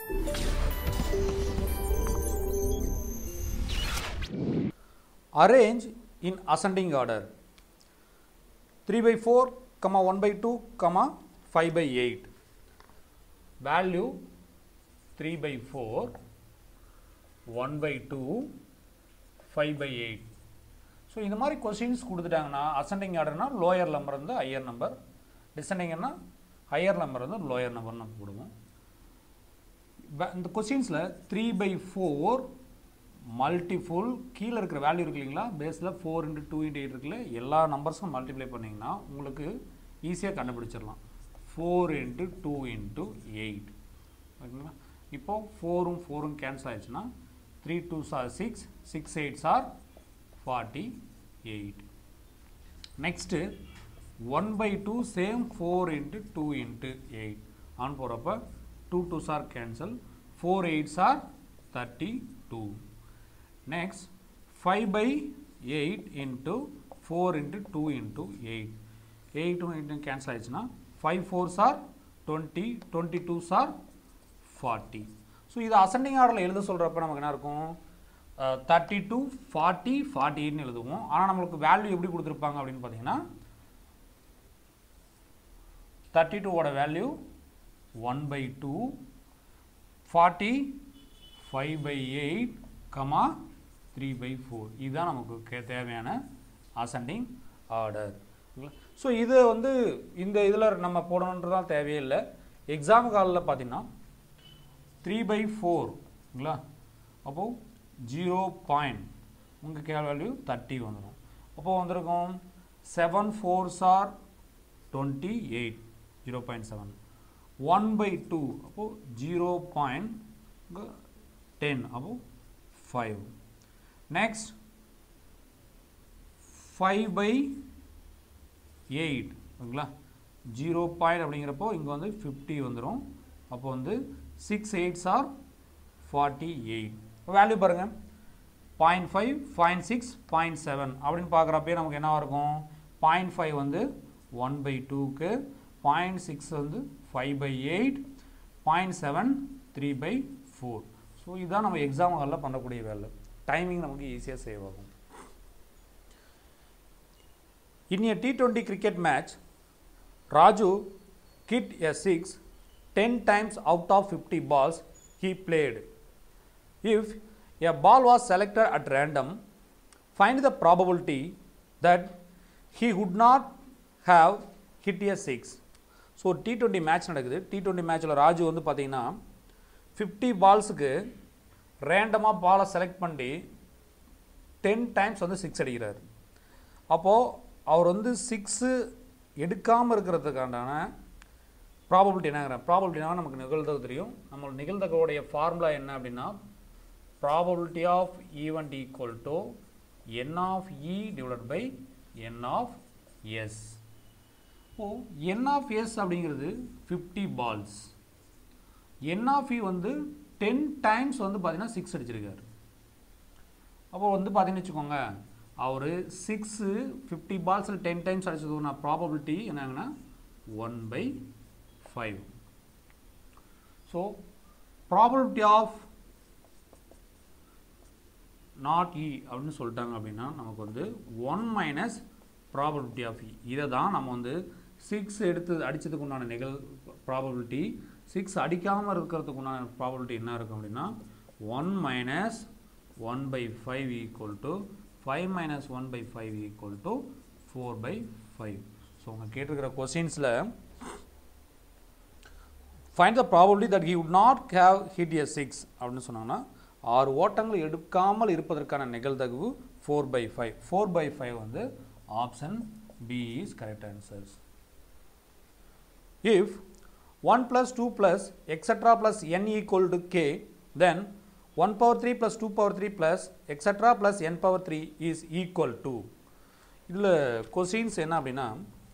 Arrange in ascending order 3 by 4, comma 1 by 2, comma 5 by 8. Value 3 by 4, 1 by 2, 5 by 8. So இந்த மாதிரி questions கொடுத்துட்டாங்கன்னா ascending ஆர்டர்னா lower number வந்து higher number டிசெண்டிங்னா higher number வந்து lower number நம்ம கொடுவோம் ப- இந்த கொஸ்டின்ஸில் த்ரீ பை ஃபோர் மல்டிஃபுல் கீழே இருக்கிற வேல்யூ இருக்கு இல்லைங்களா பேஸில் four into two into eight இருக்குல்ல எல்லா நம்பர்ஸும் மல்டிப்ளை பண்ணிங்கன்னா உங்களுக்கு ஈஸியாக கண்டுபிடிச்சிடலாம் four into two into eight ஓகேங்களா இப்போ ஃபோரும் ஃபோரும் கேன்சல் ஆயிடுச்சுன்னா three two sir six six eight are forty eight next one by two same four into two into eight on போகிறப்ப two two are cancel four eight are thirty two next five by eight into four into two into eight எயிட்டும் எயிட்டும் cancel ஆயிடுச்சுன்னா five four are twenty twenty two are forty so இது ascending ஆர்டரில் எழுத சொல்கிறப்ப நமக்கு என்ன இருக்கும் தேர்ட்டி டூ ஃபார்ட்டி ஃபார்ட்டி எயிட்னு எழுதுவோம் ஆனால் நம்மளுக்கு வேல்யூ எப்படி கொடுத்துருப்பாங்க அப்படின்னு பார்த்தீங்கன்னா தேர்ட்டி டூவோட value one by two forty five by eight comma three by four இதுதான் நமக்கு கே- தேவையான அசெண்டிங் ஆர்டர் ஸோ இது வந்து இந்த இதில் நம்ம போடணுன்றதான் தேவையே இல்லை எக்ஸாம் காலில் பார்த்தீங்கன்னா த்ரீ பை ஃபோர்ங்களா அப்போது ஜீரோ பாயிண்ட் உங்கள் கே வேல்யூ தேர்ட்டி வந்துடும் அப்போது வந்திருக்கும் seven four are twenty eight zero point seven one by two அப்போது ஜீரோ பாயிண்ட் டென் அப்போது five next five by eight ஓகேங்களா ஜீரோ பாயிண்ட் அப்படிங்கிறப்போ இங்கே வந்து ஃபிஃப்டி வந்துடும் அப்போ வந்து six eights are forty eight value பாருங்கள் point five point six point seven அப்படின்னு பார்க்குறப்பே நமக்கு என்ன இருக்கும் பாயிண்ட் ஃபைவ் வந்து ஒன் பை டூக்கு பாயிண்ட் சிக்ஸ் வந்து five by eight point seven three by four so இதுதான் நம்ம எக்ஸாம் ஹாலில் பண்ணக்கூடிய வேலை டைமிங் நமக்கு ஈஸியாக சேவ் ஆகும் In a T20 cricket match, Raju hit a six 10 times out of 50 balls he played. If a ball was selected at random, find the probability that he would not have hit a six. So T twenty match நடக்குது T twenty மேட்ச்சில் ராஜு வந்து பார்த்தீங்கன்னா fifty பால்ஸுக்கு ரேண்டமாக பாலை select பண்ணி ten times வந்து six அடிக்கிறார் அப்போது அவர் வந்து சிக்ஸு எடுக்காமல் இருக்கிறதுக்கான ப்ராபபிலிட்டி என்னங்கிற ப்ராபபிலிட்டினா நமக்கு நிகழ்தகவு தெரியும் நம்ம நிகழ்தகவுடைய ஃபார்முலா என்ன அப்படின்னா probability of event equal to N of E divide by N of S oh N of S அப்படிங்கிறது fifty balls N of E வந்து டென் டைம்ஸ் வந்து பார்த்தீங்கன்னா சிக்ஸ் அடிச்சிருக்காரு அப்போ வந்து பார்த்தீங்கன்னு வச்சுக்கோங்க அவர் சிக்ஸு ஃபிஃப்டி பால்ஸில் டென் டைம்ஸ் அடிச்சதுனா ப்ராபபிலிட்டி என்னங்கன்னா one by five so probability of not E அப்படின்னு சொல்லிட்டாங்க அப்படின்னா நமக்கு வந்து one minus probability of E இதை தான் நம்ம வந்து சிக்ஸ் எடுத்து அடித்ததுக்கு உண்டான நிகழ் ப்ராபபிலிட்டி சிக்ஸ் அடிக்காமல் இருக்கிறதுக்கு உண்டான ப்ராபபிலிட்டி என்ன இருக்கும் அப்படின்னா one minus one by five equal to five minus one by five equal to four by five so அவங்க கேட்டிருக்கிற கொஸ்டின்ஸில் find the probability that he would not have hit a six அப்படின்னு சொன்னாங்கன்னா ஆறு ஓட்டங்கள் எடுக்காமல் இருப்பதற்கான நிகழ்தகவு four by five four by five வந்து option B is correct answers If 1 plus 2 plus etc plus n equal to k, then 1 power 3 plus 2 power 3 plus etc plus n power 3 is equal to இதில் questions என்ன அப்படின்னா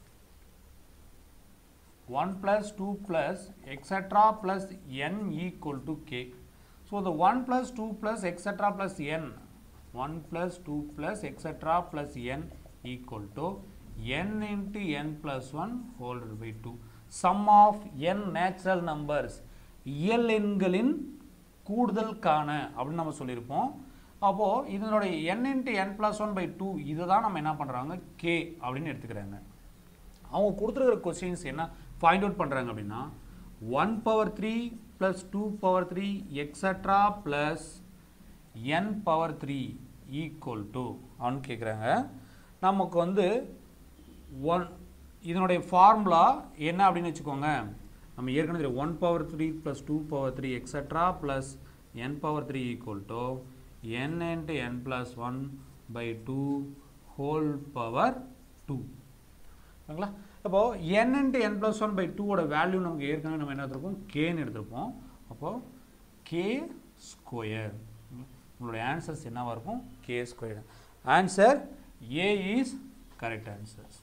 one plus two plus extra plus N equal to K so இந்த one plus two plus extra plus N one plus two plus extra plus N equal to N into N plus one ஹோல்டர் by two sum of n natural numbers இயல் எண்களின் கூடுதல் காண அப்படின்னு நம்ம சொல்லியிருப்போம் அப்போது இதனுடைய n into N plus one by two இதை தான் நம்ம என்ன பண்ணுறாங்க கே அப்படின்னு எடுத்துக்கிறாங்க அவங்க கொடுத்துருக்கிற கொஸ்டின்ஸ் என்ன ஃபைண்ட் அவுட் பண்ணுறாங்க அப்படின்னா one power three plus two power three extra plus N power three equal to அப்படின்னு கேட்குறாங்க நமக்கு வந்து ஒன் இதனுடைய ஃபார்முலா என்ன அப்படின்னு வச்சுக்கோங்க நம்ம ஏற்கனவே one power three plus two power three extra plus N power three equal to N into N plus one by two whole power two ஓகேங்களா அப்போது N into N plus one by டூவோட value நமக்கு ஏற்கனவே நம்ம என்ன எடுத்திருப்போம் கேன்னு எடுத்திருப்போம் அப்போது கே ஸ்கொயர் உங்களுடைய ஆன்சர்ஸ் என்னவாக இருக்கும் K square answer A is correct answers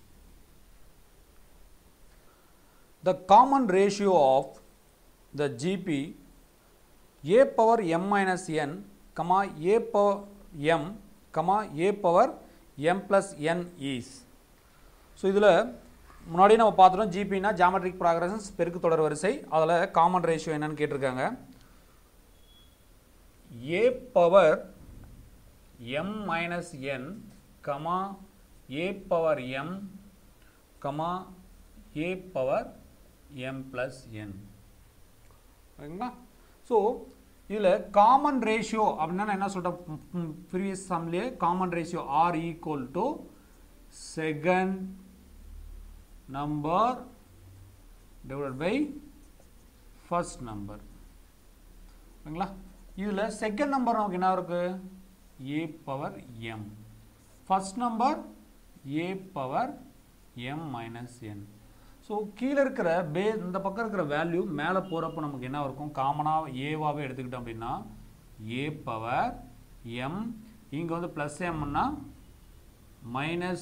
the common ratio of the GP a power m minus n comma a power m comma a power m plus n is so இதில் முன்னாடி நம்ம பார்த்துட்டோம் ஜிபினா geometric ப்ராக்ரஷன்ஸ் பெருக்கு தொடர் வரிசை அதில் common ratio என்னன்னு கேட்டிருக்காங்க A power M minus N comma A power M comma A power M plus N ஓகேங்களா ஸோ இதில் காமன் ரேஷியோ அப்படின்னா நான் என்ன சொல்கிறேன் ப்ரீவியஸ் சம்லேயே common ratio R equal to second number divide by first number ஓகேங்களா இதில் செகண்ட் நம்பர் நமக்கு என்ன இருக்கு A power M first number A power M minus N so கீழே இருக்கிற பே இந்த பக்கம் இருக்கிற வேல்யூ மேலே போகிறப்போ நமக்கு என்ன இருக்கும் காமனாக ஏவாகவே எடுத்துக்கிட்டோம் அப்படின்னா ஏ பவர் எம் இங்கே வந்து ப்ளஸ் எம்னா மைனஸ்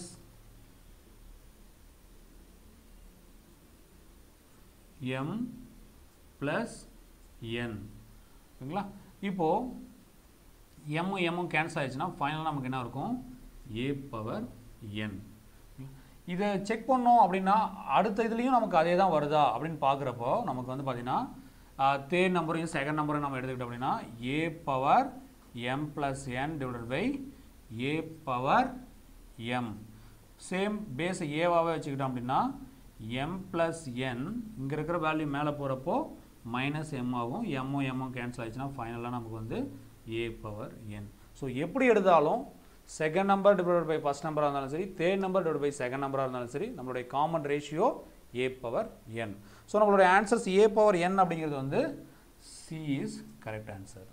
எம் ப்ளஸ் என் ஓகேங்களா இப்போது எம்மும் எம்மும் கேன்சல் ஆயிடுச்சுன்னா ஃபைனலாக நமக்கு என்ன இருக்கும் ஏ பவர் என் இதை செக் பண்ணோம் அப்படின்னா அடுத்த இதுலேயும் நமக்கு அதே தான் வருதா அப்படின்னு பார்க்குறப்போ நமக்கு வந்து பார்த்தீங்கன்னா தேர்ட் நம்பரையும் செகண்ட் நம்பரையும் நம்ம எடுத்துக்கிட்டோம் அப்படின்னா A power M plus N divided by A power M same base ஏவாகவே வச்சுக்கிட்டோம் அப்படின்னா எம் ப்ளஸ் என் இங்கே இருக்கிற வேல்யூ மேலே போகிறப்போ மைனஸ் எம் ஆகும் எம்மும் எம்மும் கேன்சல் ஆயிடுச்சுன்னா ஃபைனலாக நமக்கு வந்து ஏ பவர் என் ஸோ எப்படி எடுத்தாலும் second number divide by first நம்பராக இருந்தாலும் சரி third number divide by second நம்பராக இருந்தாலும் சரி நம்மளுடைய common ratio A power N so நம்மளுடைய ஆன்சர்ஸ் ஏ பவர் என் அப்படிங்கிறது வந்து C is correct answer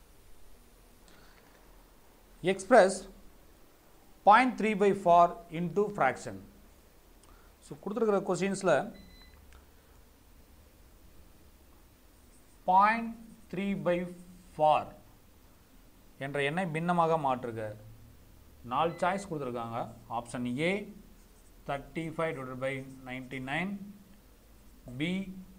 express point three by bar into fraction so கொடுத்துருக்கிற கொஸ்டின்ஸில் பாயிண்ட் த்ரீ பை ஃபார் என்ற எண்ணை பின்னமாக மாற்றுக நாலு சாய்ஸ் கொடுத்துருக்காங்க option A thirty five divide by ninety nine B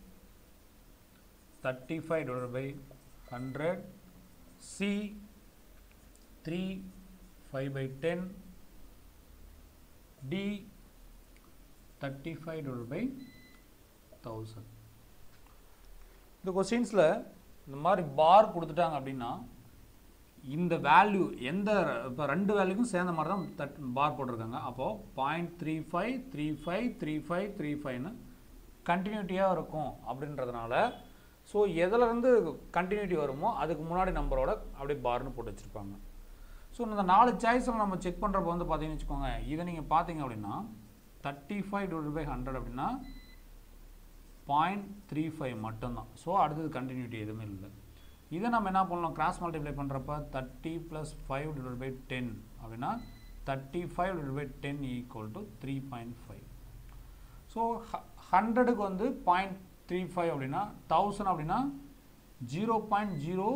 thirty five divide by hundred C three five by ten D thirty five divide by thousand இந்த கொஸ்டின்ஸில் இந்த மாதிரி பார் கொடுத்துட்டாங்க அப்படின்னா இந்த வேல்யூ எந்த இப்போ ரெண்டு வேல்யூக்கும் சேர்ந்த மாதிரி தான் தட் பார் போட்டிருக்காங்க அப்போது point three five three five three five three ஃபைவ்னு கண்டினியூட்டியாக இருக்கும் அப்படின்றதுனால ஸோ எதுலேருந்து கண்டினியூட்டி வருமோ அதுக்கு முன்னாடி நம்பரோட அப்படியே பார்னு போட்டு வச்சுருப்பாங்க ஸோ இந்த நாலு சாய்ஸில் நம்ம செக் பண்ணுறப்ப வந்து பார்த்தீங்கன்னு வச்சுக்கோங்க இதை நீங்கள் பார்த்தீங்க அப்படின்னா thirty five divide by hundred அப்படின்னா பாயிண்ட் த்ரீ ஃபைவ் மட்டும்தான் ஸோ அடுத்தது கண்டினியூட்டி எதுவுமே இல்லை இதை நம்ம என்ன பண்ணலாம் கிராஸ் மல்டிப்ளை பண்ணுறப்ப thirty plus five divide by ten அப்படின்னா thirty five divide by ten equal to three point five so ஹண்ட்ரடுக்கு வந்து பாயிண்ட் த்ரீ ஃபைவ் அப்படின்னா தௌசண்ட் அப்படின்னா zero point zero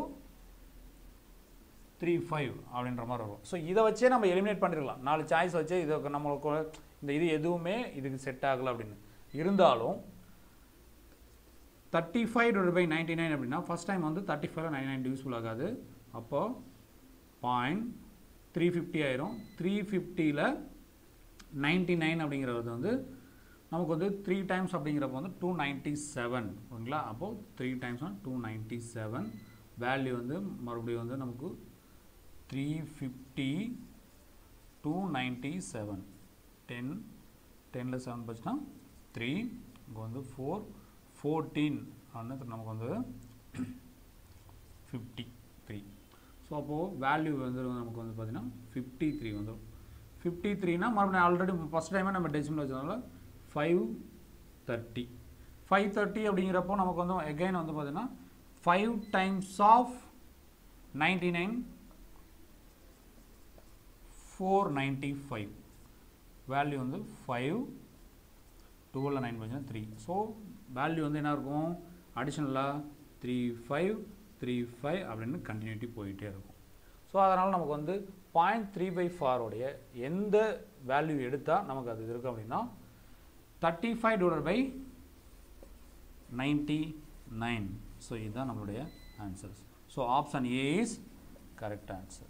three five அப்படின்ற மாதிரி வரும் ஸோ இதை வச்சே நம்ம எலிமினேட் பண்ணிடலாம் நாலு சாய்ஸ் வச்சே இதுக்கு நம்மளுக்கு இந்த இது எதுவுமே இதுக்கு செட் ஆகலை அப்படின்னு இருந்தாலும் thirty five divide by ninety nine அப்படின்னா ஃபஸ்ட் டைம் வந்து thirty five ninety nine useful ஆகாது அப்போது பாயிண்ட் த்ரீ ஃபிஃப்டி ஆயிரும் த்ரீ ஃபிஃப்டியில் நைன்டி நைன் அப்படிங்கிறது வந்து நமக்கு வந்து த்ரீ டைம்ஸ் அப்படிங்கிறப்ப வந்து டூ நைன்ட்டி செவன் ஓகேங்களா அப்போது த்ரீ டைம்ஸ்னால் டூ நைன்ட்டி செவன் வேல்யூ வந்து மறுபடியும் வந்து நமக்கு three fifty two ninety seven ten டெனில் செவன் போச்சுன்னா த்ரீ இங்கே வந்து ஃபோர் ஃபோர்டீன் அப்படின்னு நமக்கு வந்து ஃபிஃப்டி த்ரீ ஸோ அப்போது வேல்யூ வந்து நமக்கு வந்து பார்த்திங்கன்னா ஃபிஃப்டி த்ரீ வந்துடும் ஃபிஃப்டி த்ரீனா மறுபடியும் ஆல்ரெடி ஃபஸ்ட் டைமே நம்ம டெசிமல் வச்சதுனால ஃபைவ் தேர்ட்டி ஃபைவ் தேர்ட்டி அப்படிங்கிறப்போ நமக்கு வந்து எகைன் வந்து பார்த்திங்கன்னா five times of ninety nine four ninety five value வந்து ஃபைவ் டுவெல் நைன் பார்த்தீங்கன்னா த்ரீ ஸோ வேல்யூ வந்து என்ன இருக்கும் அடிஷ்னலாக த்ரீ ஃபைவ் த்ரீ ஃபைவ் அப்படின்னு கண்டினியூட்டி போயிட்டே இருக்கும் ஸோ அதனால் நமக்கு வந்து பாயிண்ட் த்ரீ பை ஃபாரோடைய எந்த வேல்யூ எடுத்தால் நமக்கு அது இருக்குது அப்படின்னா thirty five divide by ninety nine so இதுதான் நம்மளுடைய answers so option A is correct answer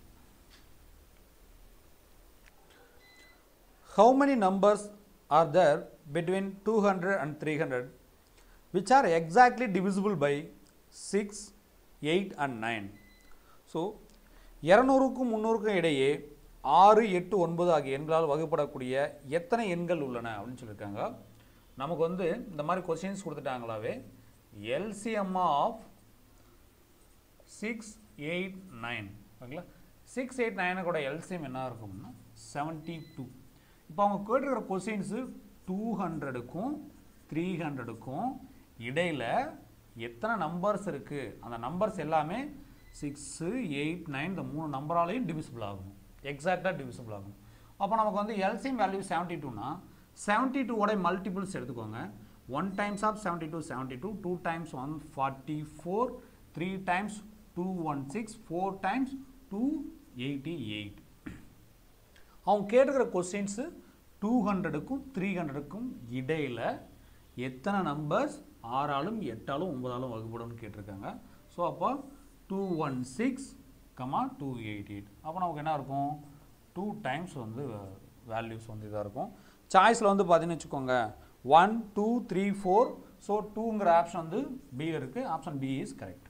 How many numbers are there between 200 and 300 which are exactly divisible by 6, 8 and 9? So இரநூறுக்கும் முந்நூறுக்கும் இடையே ஆறு எட்டு ஒன்பது ஆகிய எண்களால் வகுப்படக்கூடிய எத்தனை எண்கள் உள்ளன அப்படின்னு சொல்லியிருக்காங்க நமக்கு வந்து இந்த மாதிரி கொஸ்டின்ஸ் கொடுத்துட்டாங்களாவே LCM of six eight nine ஓகேங்களா சிக்ஸ் எயிட் நைனுக்கூட எல்சிஎம் என்ன இருக்கும்னா செவன்ட்டி டூ இப்போ அவங்க கேட்டுருக்கிற கொஸ்டின்ஸு டூ ஹண்ட்ரடுக்கும் த்ரீ ஹண்ட்ரடுக்கும் இடையில் எத்தனை நம்பர்ஸ் இருக்குது அந்த நம்பர்ஸ் எல்லாமே சிக்ஸு எயிட் நைன் இந்த மூணு நம்பராலையும் டிவிசிபிள் ஆகும் எக்ஸாக்டாக டிவிசிபிள் ஆகும் அப்போ நமக்கு வந்து எல்சிஎம் வேல்யூ செவன்ட்டி டூனா செவன்ட்டி டூவோட மல்டிபிள்ஸ் எடுத்துக்கோங்க one times of seventy two seventy two two times one forty four three times two one six four times two eighty eight அவங்க கேட்டுக்கிற கொஸ்டின்ஸு டூ ஹண்ட்ரடுக்கும் த்ரீ ஹண்ட்ரடுக்கும் இடையில் எத்தனை நம்பர்ஸ் ஆறாலும் எட்டாலும் ஒன்பதாலும் வகுப்படும்னு கேட்டிருக்காங்க ஸோ அப்போ two one six comma two eight eight அப்போ நமக்கு என்ன இருக்கும் டூ டைம்ஸ் வந்து வேல்யூஸ் வந்து இதாக இருக்கும் சாய்ஸில் வந்து பார்த்தீங்கன்னு வச்சுக்கோங்க one two three four so டூங்கிற ஆப்ஷன் வந்து பி இருக்குது option B is correct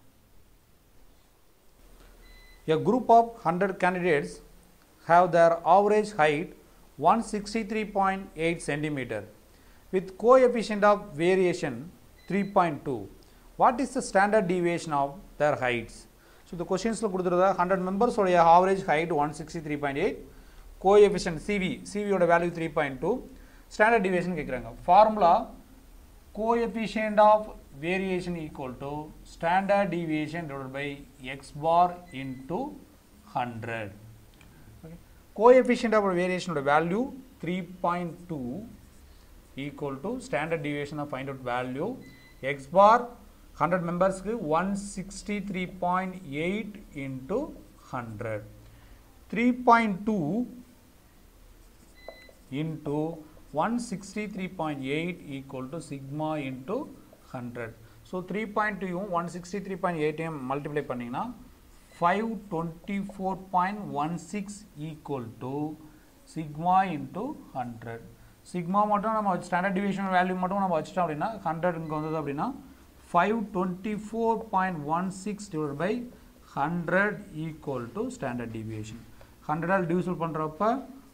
A group of 100 candidates have their average height 163.8 centimeter with coefficient of variation 3.2. What is the standard deviation of their heights? So, the questions கொடுத்துருதா 100 members உடைய average height 163.8 coefficient CV CV ஓட value 3.2 standard deviation கேட்குறாங்க formula coefficient of variation equal to standard deviation divided by x bar into 100 okay. coefficient of variation ஓட value 3.2 equal to standard deviation of find out value x bar 100 members க்கு 163.8 into 100 3.2 into 163.8 equal to sigma into 100. So 3.2 163.8 multiply பண்ணிங்கன்னா 524.16 equal to sigma into 100. sigma மட்டும் நம்ம standard division value மட்டும் நம்ம வச்சிட்டோம் அப்படின்னா 100 இங்கே வந்தது அப்படின்னா 524.16 divided by 100 equal to standard deviation. 100 ஆல் டிவிசிபிள் பண்ணுறப்ப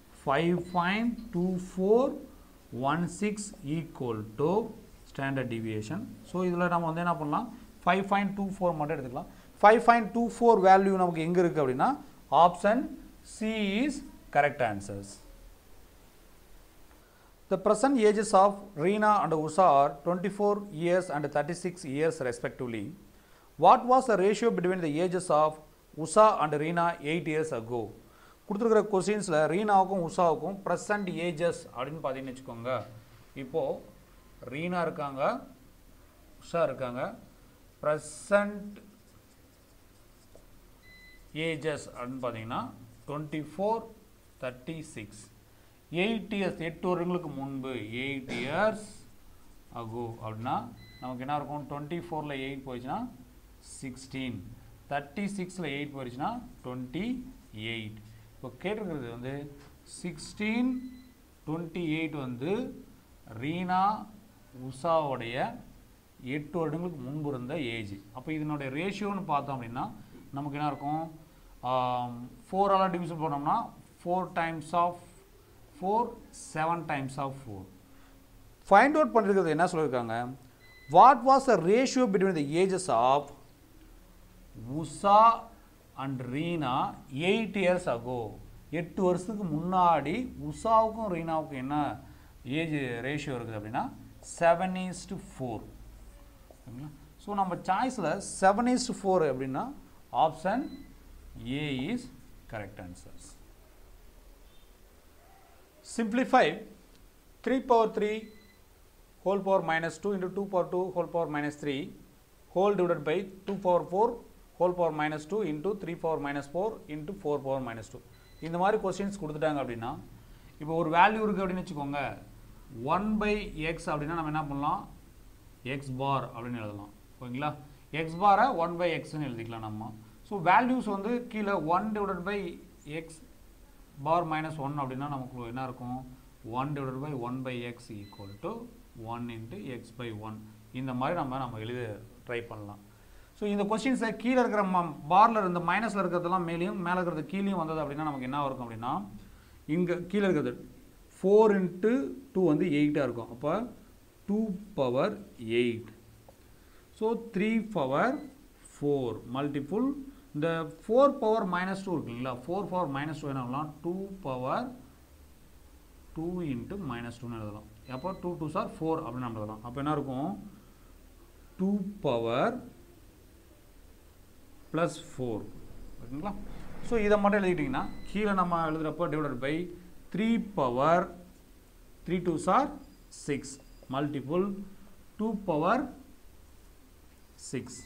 5.2416 equal to standard deviation. So இதில் நம்ம வந்து என்ன பண்ணலாம் ஃபைவ் பாயிண்ட் டூ ஃபோர் மட்டும் எடுத்துக்கலாம் five point two four value நமக்கு எங்கே இருக்குது அப்படின்னா option C is correct answers The present ages of Reena and Usha are 24 years and 36 years respectively. What was the ratio between the ages of Usha and Reena 8 years ago? கொடுத்துருக்கிற கொஸ்டின்ஸில் ரீனாவுக்கும் உஷாவுக்கும் present ages அப்படின்னு பார்த்தீங்கன்னு வச்சுக்கோங்க இப்போது ரீனா இருக்காங்க உஷா இருக்காங்க present ages அப்படின்னு பார்த்தீங்கன்னா twenty four thirty six eight years எட்டு வருடங்களுக்கு முன்பு எயிட் இயர்ஸ் அகோ அப்படின்னா நமக்கு என்ன இருக்கும் டுவெண்ட்டி ஃபோரில் எயிட் போயிடுச்சுன்னா சிக்ஸ்டீன் தேர்ட்டி சிக்ஸில் எயிட் போயிடுச்சுன்னா டுவெண்ட்டி எயிட் இப்போ கேட்டிருக்கிறது வந்து சிக்ஸ்டீன் டுவெண்ட்டி எயிட் வந்து ரீனா உஷாவுடைய எட்டு வருடங்களுக்கு முன்பு இருந்த ஏஜ் அப்போ இதனுடைய ரேஷியோன்னு பார்த்தோம் அப்படின்னா நமக்கு என்ன இருக்கும் ஃபோரால் டிவிஷன் பண்ணோம்னா four times of four seven times of four find out பண்ணிருக்கிறது என்ன சொல்லியிருக்காங்க what was the ratio between the ages of Usha and Reena eight years ago எட்டு வருஷத்துக்கு முன்னாடி உஷாவுக்கும் ரீனாவுக்கும் என்ன ஏஜ் ரேஷியோ இருக்குது அப்படின்னா செவன் ஈஸ்டு ஃபோர் ஓகேங்களா ஸோ நம்ம சாய்ஸில் செவன் ஈஸ்டு ஃபோர் அப்படின்னா option A is correct answers simplify 3 power 3 whole power minus 2 into 2 power 2 whole power minus 3 whole divided by 2 power 4 whole power minus 2 into 3 power minus 4 into 4 power minus 2 இந்த மாதிரி questions கொடுத்துட்டாங்க அப்படின்னா இப்போ ஒரு value இருக்குது அப்படின்னு வச்சுக்கோங்க ஒன் பை எக்ஸ் அப்படின்னா நம்ம என்ன பண்ணலாம் எக்ஸ் பார் அப்படின்னு எழுதலாம் ஓகேங்களா எக்ஸ் பாரை ஒன் பை எக்ஸ்னு எழுதிக்கலாம் நம்ம ஸோ வேல்யூஸ் வந்து கீழே one divided by x power minus one அப்படின்னா நமக்கு என்ன இருக்கும் one divided by one by x equal to one into x by one இந்த மாதிரி நம்ம நம்ம எழுத ட்ரை பண்ணலாம் ஸோ இந்த கொஸ்டின்ஸை கீழே இருக்கிற ம பாரில் இருந்த மைனஸில் இருக்கிறதெல்லாம் மேலேயும் மேலே இருக்கிறது கீழேயும் வந்தது அப்படின்னா நமக்கு என்ன இருக்கும் அப்படின்னா இங்கே கீழே இருக்கிறது ஃபோர் இன்ட்டு டூ வந்து எயிட்டாக இருக்கும் அப்போ two power eight so three power four multiple இந்த ஃபோர் பவர் மைனஸ் டூ இருக்குங்களா ஃபோர் பவர் மைனஸ் டூ என்ன பண்ணலாம் two power two into minus டூன்னு எழுதலாம் அப்போ டூ டூ சார் ஃபோர் அப்படின்னு நம்ம எழுதலாம் அப்போ என்ன இருக்கும் டூ பவர் ப்ளஸ் ஃபோர் ஓகேங்களா ஸோ இதை மட்டும் எழுதிட்டிங்கன்னா கீழே நம்ம எழுதுகிறப்போ divided by three power three two sir six multiple two power six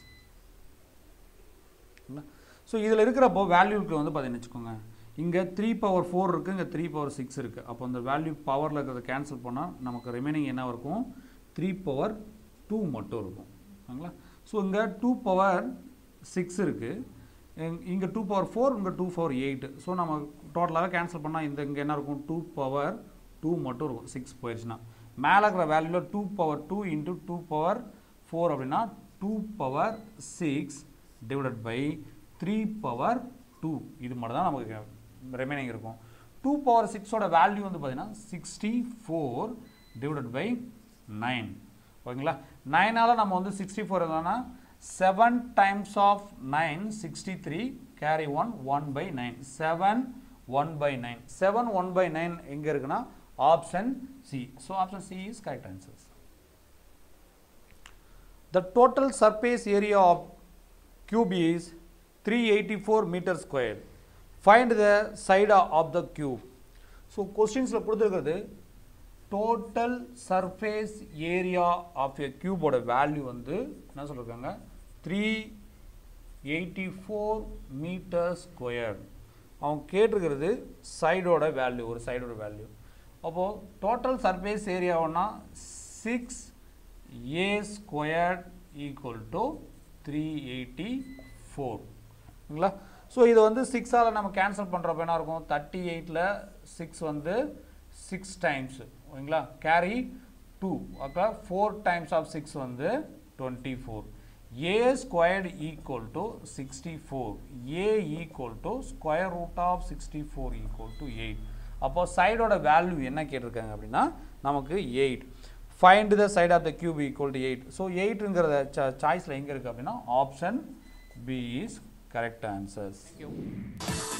so இதில் இருக்கிறப்போ வேல்யூக்கு வந்து பார்த்தீங்கன்னு வச்சுக்கோங்க இங்கே த்ரீ பவர் ஃபோர் இருக்குது இங்கே த்ரீ பவர் சிக்ஸ் இருக்குது அப்போ அந்த வேல்யூ பவரில் இருக்கிறத கேன்சல் பண்ணால் நமக்கு ரிமைனிங் என்ன இருக்கும் த்ரீ பவர் டூ மட்டும் இருக்கும் ஓகேங்களா ஸோ இங்கே டூ பவர் சிக்ஸ் இருக்குது இங்கே டூ பவர் ஃபோர் இங்கே டூ பவர் எயிட் ஸோ நம்ம டோட்டலாக கேன்சல் பண்ணால் இந்த இங்கே என்ன இருக்கும் டூ பவர் டூ மட்டும் இருக்கும் சிக்ஸ் போயிடுச்சுன்னா மேலே இருக்கிற வேல்யூவில் two power two into two power four அப்படின்னா two power six divided by three power two இது மட்டும் தான் நமக்கு ரிமைனிங் இருக்கும் டூ பவர் சிக்ஸோட வேல்யூ வந்து பார்த்தீங்கன்னா sixty four divided by nine ஓகேங்களா நைனால் நம்ம வந்து சிக்ஸ்டி ஃபோர் என்னன்னா seven times of nine sixty three carry one one by nine seven one by nine seven one by nine எங்கே இருக்குன்னா option C so option C is correct answers The total surface area of cube is 384 meter square. Find the side of the cube. So கொஸ்டின்ஸில் கொடுத்துருக்கிறது total surface area of a கியூபோட value வந்து என்ன சொல்லியிருக்காங்க three eighty four meter square அவங்க கேட்டிருக்கிறது சைடோட value ஒரு சைடோட வேல்யூ அப்போது டோட்டல் சர்ஃபேஸ் ஏரியாவுன்னா six A squared equal to three eighty ஃபோர்ங்களா ஸோ இது வந்து சிக்ஸால் நம்ம கேன்சல் பண்ணுறப்ப என்ன இருக்கும் தேர்ட்டி எயிட்டில் சிக்ஸ் வந்து சிக்ஸ் டைம்ஸ் ஓகேங்களா கேரி டூ அப்போ ஃபோர் டைம்ஸ் ஆஃப் சிக்ஸ் வந்து twenty four A squared equal to sixty four A equal to square root of sixty four equal to eight அப்போ சைடோட வேல்யூ என்ன கேட்டிருக்காங்க அப்படின்னா நமக்கு eight find the side of the cube equal to eight so எயிட்டுங்கிறத சாய்ஸில் எங்கே இருக்குது அப்படின்னா option B is correct answers